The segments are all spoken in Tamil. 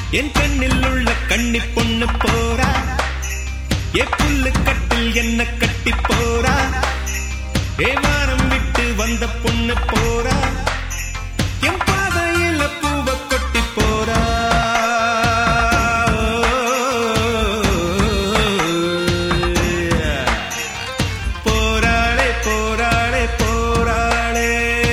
என் கண்ணில் உள்ள கண்ணி பொண்ணு போறா ஏ புல்லு கட்டில் என்ன கட்டி போறா ஏ வாரம் விட்டு வந்த பொண்ணு போறா என் பாதையில பூவ கொட்டி போறா போராளே போராளே போராளே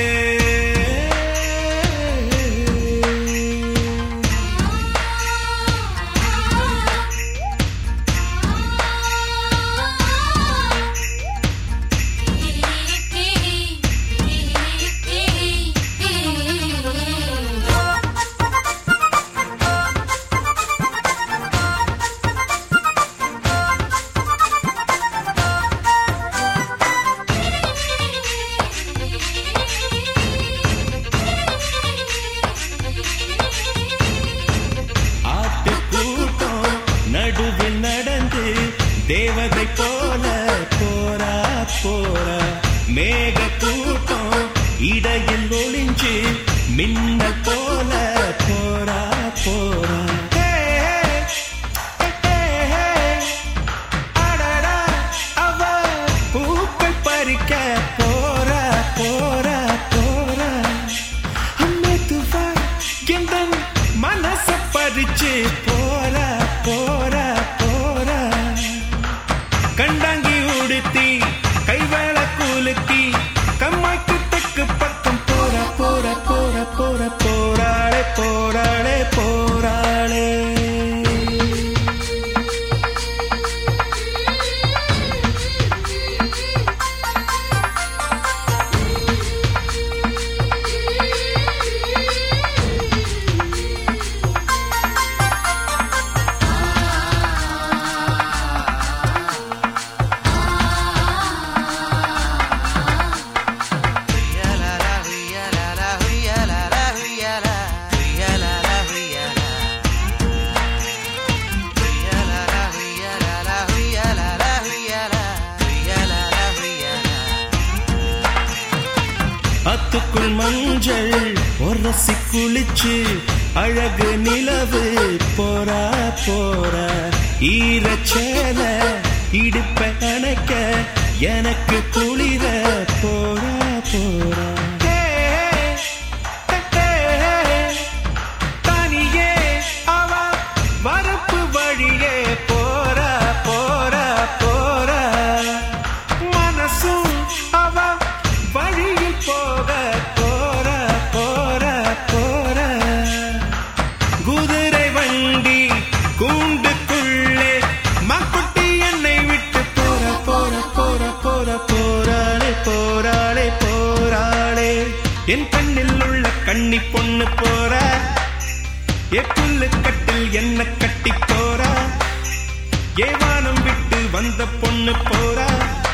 ஆட்டு கூட்டம் நடுவில் நடந்து தேவதை போல போரா போரா மேக கூட்டம் இடையில் ஒளிஞ்சு மின்னல் போல போரா போரா ஹே, ஹே, ஹே, அடடா, அவ பூக்கள் பறிக்க போரா போரா போரா மெதுவா எந்தன் மனச பறிச்சு போரா போரா போரா கண்டாங்கி உடுத்தி கைவேள கூலுத்தி கம்மாய்க்கு தெக்கு பக்கம் போரா போரா போரா போரா போராளே போராளே போராளே அத்துக்குள் மஞ்சள் உரசி குளிச்சு அழகு நிலவு போரா போரா ஈரச்சேல இடுப்ப அணைக்க எனக்கு குளிர போரா போரா ஹே, ஹே, ஹே, தனியே அவ வரப்பு வழியே போரா போரா போரா மனசும் அவ வழியில் போக போரா போரா போரா குதிரை வண்டி கூண்டுக்குள்ளே மக்குட்டி என்னை விட்டு போற போற போற போற போராளே போராளே போராளே என் கண்ணில் உள்ள கண்ணி பொண்ணு போறா ஏ புல்லு கட்டில் என்ன கட்டி போறா ஏ வானம் விட்டு வந்த பொண்ணு போறா